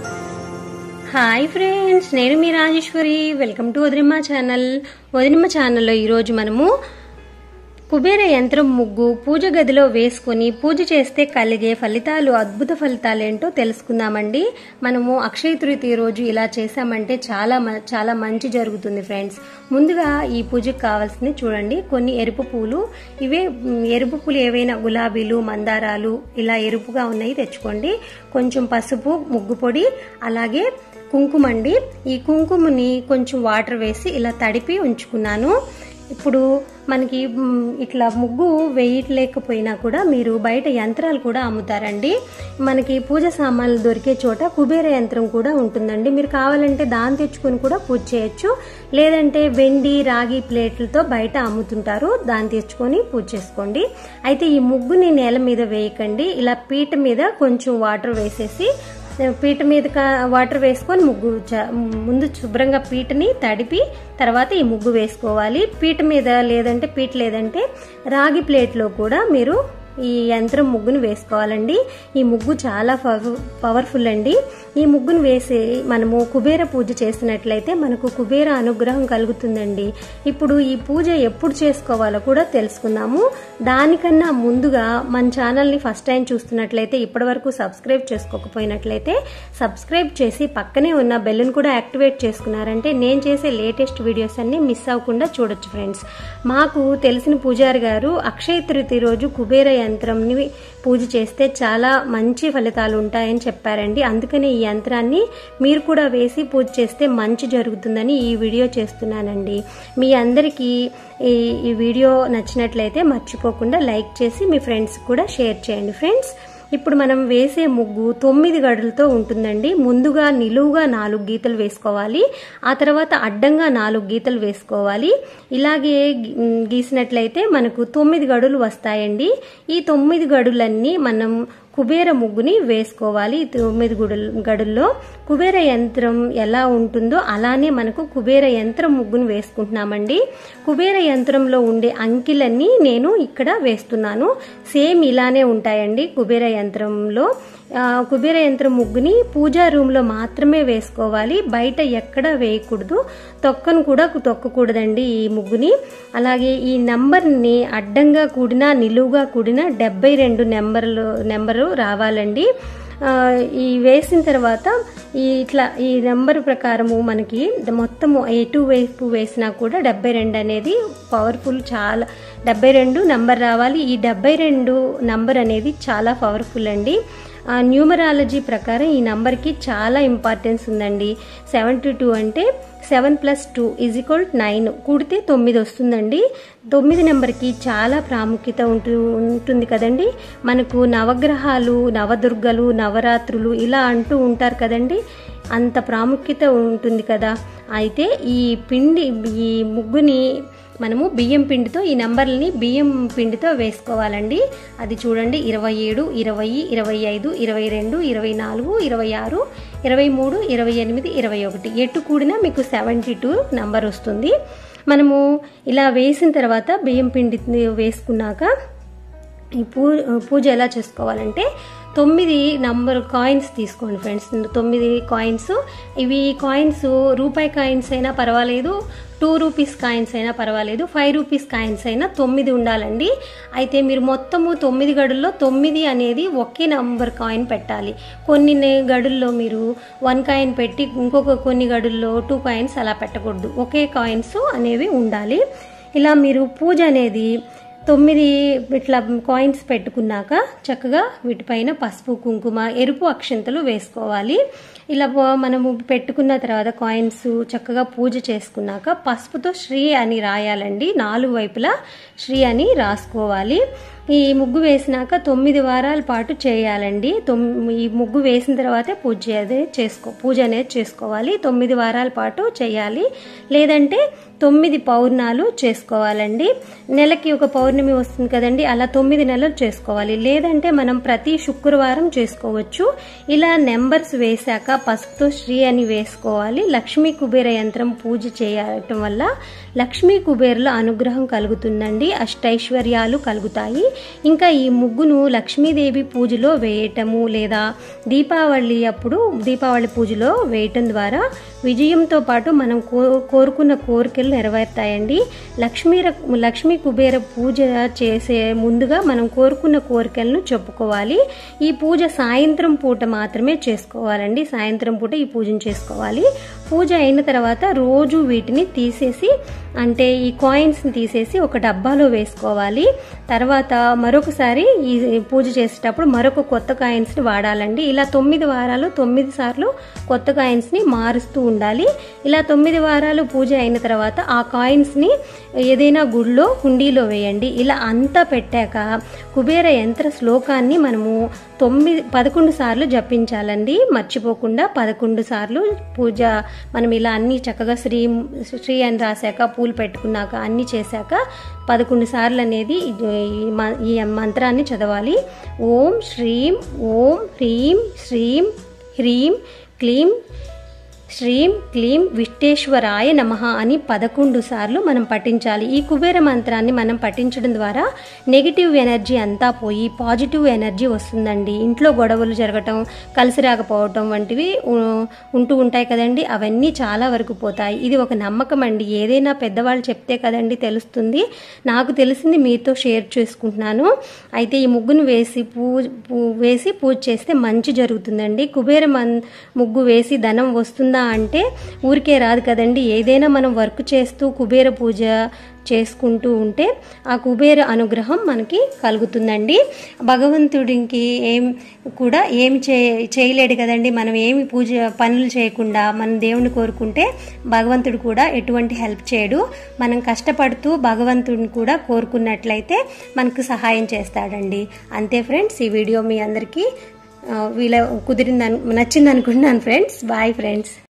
hi friends నేను మీ Rajeshwari welcome to Vadinamma channel Vadinamma ఛానల్లో ఈరోజు మనము కుబేర యంత్రం ముగ్గు పూజ గదిలో వేసుకొని పూజ చేస్తే కలిగే ఫలితాలు అద్భుత ఫలితాలు ఏంటో తెలుసుకుందామండి మనము అక్షయ తృతీయ రోజు ఇలా చేసామంటే చాలా మ- చాలా మంచి జరుగుతుంది ఫ్రెండ్స్ ముందుగా ఈ పూజకు కావాల్సింది చూడండి కొన్ని ఎరుపు పూలు ఇవే మ్, ఎరుపు పూలు ఏవైనా గులాబీలు మందారాలు ఇలా ఎరుపుగా ఉన్నాయి తెచ్చుకోండి కొంచెం పసుపు ముగ్గు పొడి అలాగే కుంకుమ అండి ఈ కుంకుమని కొంచెం వాటర్ వేసి ఇలా తడిపి ఉంచుకున్నాను ఇప్పుడు మనకి మ్, ఇట్లా ముగ్గు వేయలేకపోయినా కూడా మీరు బయట యంత్రాలు కూడా అమ్ముతారండి మనకి పూజ సామాన్లు దొరికే చోట కుబేర యంత్రం కూడా ఉంటుందండి మీరు కావాలంటే దాన్ని తెచ్చుకొని కూడా పూజ చేయొచ్చు లేదంటే వెండి రాగి ప్లేట్లతో బయట అమ్ముతుంటారు దాన్ని తెచ్చుకొని పూజ చేసుకోండి అయితే ఈ ముగ్గుని నేల మీద వేయకండి ఇలా పీట మీద కొంచెం వాటర్ వేసేసి పీట మీద కా- వాటర్ వేసుకొని ముగ్గు చ- ముందు శుభ్రంగా పీటని తడిపి తర్వాత ఈ ముగ్గు వేసుకోవాలి పీట మీద లేదంటే పీట లేదంటే రాగి ప్లేట్లో కూడా మీరు ఈ యంత్రం ముగ్గును వేసుకోవాలండి ఈ ముగ్గు చాలా పవ- పవర్ఫుల్ అండి ఈ ముగ్గును వేసి మనము కుబేర పూజ చేసినట్లయితే మనకు కుబేర అనుగ్రహం కలుగుతుందండి ఇప్పుడు ఈ పూజ ఎప్పుడు చేసుకోవాలో కూడా తెలుసుకుందాము దానికన్నా ముందుగా మన ఛానల్ని ఫస్ట్ టైం చూస్తున్నట్లయితే ఇప్పటివరకు సబ్స్క్రైబ్ చేసుకోకపోయినట్లయితే సబ్స్క్రైబ్ చేసి పక్కనే ఉన్న బెల్లును కూడా యాక్టివేట్ చేసుకున్నారంటే నేను చేసే లేటెస్ట్ వీడియోస్ అన్ని మిస్ అవ్వకుండా చూడొచ్చు ఫ్రెండ్స్ మాకు తెలిసిన పూజారి గారు అక్షయ తృతీయ రోజు కుబేర యంత్రంని పూజ చేస్తే చాలా మంచి ఫలితాలు ఉంటాయని చెప్పారండి అందుకని ఈ యంత్రాన్ని మీరు కూడా వేసి పూజ చేస్తే మంచి జరుగుతుందని ఈ వీడియో చేస్తున్నానండి మీ అందరికీ ఈ ఈ వీడియో నచ్చినట్లయితే మర్చిపోకుండా లైక్ చేసి మీ ఫ్రెండ్స్ కూడా షేర్ చేయండి ఫ్రెండ్స్ ఇప్పుడు మనం వేసే ముగ్గు తొమ్మిది గడులతో ఉంటుందండి ముందుగా నిలువుగా నాలుగు గీతలు వేసుకోవాలి ఆ తర్వాత అడ్డంగా నాలుగు గీతలు వేసుకోవాలి ఇలాగే గీ- గీసినట్లయితే మనకు తొమ్మిది గడులు వస్తాయండి ఈ తొమ్మిది గడులన్నీ మనం కుబేర ముగ్గుని వేసుకోవాలి ఈ తొమ్మిది గుడులు గడుల్లో కుబేర యంత్రం ఎలా ఉంటుందో అలానే మనకు కుబేర యంత్రం ముగ్గును వేసుకుంటున్నామండి కుబేర యంత్రంలో ఉండే అంకిలన్నీ నేను ఇక్కడ వేస్తున్నాను సేమ్ ఇలానే ఉంటాయండి కుబేర యంత్రంలో ఆ, కుబేర యంత్రం ముగ్గుని పూజా రూమ్ లో మాత్రమే వేసుకోవాలి బయట ఎక్కడ వేయకూడదు తొక్కను కూడా తొక్కకూడదండి ఈ ముగ్గుని అలాగే ఈ నంబర్ని అడ్డంగా కూడిన నిలువుగా కూడిన డెబ్బై రెండు నెంబర్లు నెంబరు రావాలండి ఆ, ఈ వేసిన తర్వాత ఈ ఇట్లా ఈ నెంబర్ ప్రకారము మనకి మొత్తము ఎటు వైపు వేసినా కూడా డెబ్బై రెండు అనేది పవర్ఫుల్ చాలా డెబ్బై రెండు నంబర్ రావాలి ఈ డెబ్బై రెండు నంబర్ అనేది చాలా పవర్ఫుల్ అండి ఆ, న్యూమరాలజీ ప్రకారం ఈ నంబర్కి చాలా ఇంపార్టెన్స్ ఉందండి సెవెంటీ టూ అంటే seven plus two is equal nine కూడితే తొమ్మిది వస్తుందండి తొమ్మిది నెంబర్కి చాలా ప్రాముఖ్యత ఉంటు ఉంటుంది కదండి మనకు నవగ్రహాలు నవదుర్గలు నవరాత్రులు ఇలా అంటూ ఉంటారు కదండి అంత ప్రాముఖ్యత ఉంటుంది కదా అయితే ఈ పిండి ఈ ముగ్గుని మనము బియ్యం పిండితో ఈ నంబర్లని బియ్యం పిండితో వేసుకోవాలండి అది చూడండి ఇరవై ఏడు ఇరవై ఇరవై ఐదు ఇరవై రెండు ఇరవై నాలుగు ఇరవై ఆరు ఇరవై మూడు ఇరవై ఎనిమిది ఇరవై ఒకటి ఎటు కూడినా మీకు సెవెంటీ టూ నంబర్ వస్తుంది మనము ఇలా వేసిన తర్వాత బియ్యం పిండి వేసుకున్నాక ఈ పూ పూజ ఎలా చేసుకోవాలంటే తొమ్మిది నంబర్ కాయిన్స్ తీసుకోండి ఫ్రెండ్స్ తొమ్మిది కాయిన్స్ ఇవి కాయిన్స్ రూపాయి కాయిన్స్ అయినా పర్వాలేదు టూ రూపీస్ కాయిన్స్ అయినా పర్వాలేదు ఫైవ్ రూపీస్ కాయిన్స్ అయినా తొమ్మిది ఉండాలండి అయితే మీరు మొత్తము తొమ్మిది గడుల్లో తొమ్మిది అనేది ఒకే నంబర్ కాయిన్ పెట్టాలి కొన్ని నే- గడుల్లో మీరు వన్ కాయిన్ పెట్టి ఇంకొక కొన్ని గడుల్లో టూ కాయిన్స్ అలా పెట్టకూడదు ఒకే కాయిన్స్ అనేవి ఉండాలి ఇలా మీరు పూజ అనేది తొమ్మిది ఇట్లా కాయిన్స్ పెట్టుకున్నాక చక్కగా వీటిపైన పసుపు కుంకుమ ఎరుపు అక్షంతలు వేసుకోవాలి ఇలా పో- మనము పెట్టుకున్న తర్వాత కాయిన్స్ చక్కగా పూజ చేసుకున్నాక పసుపుతో శ్రీ అని రాయాలండి నాలుగు వైపులా శ్రీ అని రాసుకోవాలి ఈ ముగ్గు వేసినాక తొమ్మిది వారాల పాటు చేయాలండి తొమ్ ఈ ముగ్గు వేసిన తర్వాతే పూజ అనేది చేసుకో పూజ అనేది చేసుకోవాలి తొమ్మిది వారాల పాటు చేయాలి లేదంటే తొమ్మిది పౌర్ణాలు చేసుకోవాలండి నెలకి ఒక పౌర్ణమి వస్తుంది కదండి అలా తొమ్మిది నెలలు చేసుకోవాలి లేదంటే మనం ప్రతి శుక్రవారం చేసుకోవచ్చు ఇలా నెంబర్స్ వేశాక పసుపుతో శ్రీ అని వేసుకోవాలి లక్ష్మీ కుబేర యంత్రం పూజ చేయటం వల్ల లక్ష్మీ కుబేరుల అనుగ్రహం కలుగుతుందండి అష్టైశ్వర్యాలు కలుగుతాయి ఇంకా ఈ ముగ్గును లక్ష్మీదేవి పూజలో వేయటము లేదా దీపావళి అప్పుడు దీపావళి పూజలో వేయటం ద్వారా విజయంతో పాటు మనం కో కోరుకున్న కోరికలు నెరవేరుతాయండి లక్ష్మీ ర- లక్ష్మీ కుబేర పూజ చేసే ముందుగా మనం కోరుకున్న కోరికలను చెప్పుకోవాలి ఈ పూజ సాయంత్రం పూట మాత్రమే చేసుకోవాలండి సాయంత్రం పూట ఈ పూజను చేసుకోవాలి పూజ అయిన తర్వాత రోజు వీటిని తీసేసి అంటే ఈ కాయిన్స్ని తీసేసి ఒక డబ్బాలో వేసుకోవాలి తర్వాత మరొకసారి ఈ పూజ చేసేటప్పుడు మరొక కొత్త కాయిన్స్ని వాడాలండి ఇలా తొమ్మిది వారాలు తొమ్మిది సార్లు కొత్త కాయిన్స్ని మారుస్తూ ఉండాలి ఇలా తొమ్మిది వారాలు పూజ అయిన తర్వాత ఆ కాయిన్స్ని ఏదైనా గుడిలో హుండీలో వేయండి ఇలా అంతా పెట్టాక కుబేర యంత్ర శ్లోకాన్ని మనము తొమ్మిది పదకొండు సార్లు జపించాలండి మర్చిపోకుండా పదకొండు సార్లు పూజ మనం ఇలా అన్ని చక్కగా శ్రీ శ్రీ అని రాశాక పూలు పెట్టుకున్నాక అన్ని చేశాక పదకొండు సార్లు అనేది ఇది- ఈ మ- ఈ మంత్రాన్ని చదవాలి ఓం శ్రీం ఓం హ్రీం శ్రీం హ్రీం క్లీం శ్రీం క్లీం విట్టేశ్వరాయ నమః అని పదకొండు సార్లు మనం పఠించాలి ఈ కుబేర మంత్రాన్ని మనం పఠించడం ద్వారా నెగిటివ్ ఎనర్జీ అంతా పోయి పాజిటివ్ ఎనర్జీ వస్తుందండి ఇంట్లో గొడవలు జరగటం కలిసి రాకపోవటం వంటివి ఉ- ఉంటూ ఉంటాయి కదండి అవన్నీ చాలా వరకు పోతాయి ఇది ఒక నమ్మకం అండి ఏదైనా పెద్దవాళ్ళు చెప్తే కదండి తెలుస్తుంది నాకు తెలిసింది మీతో షేర్ చేసుకుంటున్నాను అయితే ఈ ముగ్గును వేసి పూజ పూ- వేసి పూజ చేస్తే మంచి జరుగుతుందండి కుబేర మన్ ముగ్గు వేసి ధనం వస్తుందా అంటే ఊరికే రాదు కదండి ఏదైనా మనం వర్క్ చేస్తూ కుబేర పూజ చేసుకుంటూ ఉంటే ఆ కుబేర అనుగ్రహం మనకి కలుగుతుందండి భగవంతుడికి ఏం కూడా ఏమి చే చేయలేడు కదండి మనం ఏమి పూజ పనులు చేయకుండా మనం దేవుని కోరుకుంటే భగవంతుడు కూడా ఎటువంటి హెల్ప్ చేయడు మనం కష్టపడుతూ భగవంతుడిని కూడా కోరుకున్నట్లయితే మనకు సహాయం చేస్తాడండి అంతే ఫ్రెండ్స్ ఈ వీడియో మీ అందరికీ ఆ, వీల కుదిరింది నచ్చింది అనుకుంటున్నాను ఫ్రెండ్స్ బాయ్ ఫ్రెండ్స్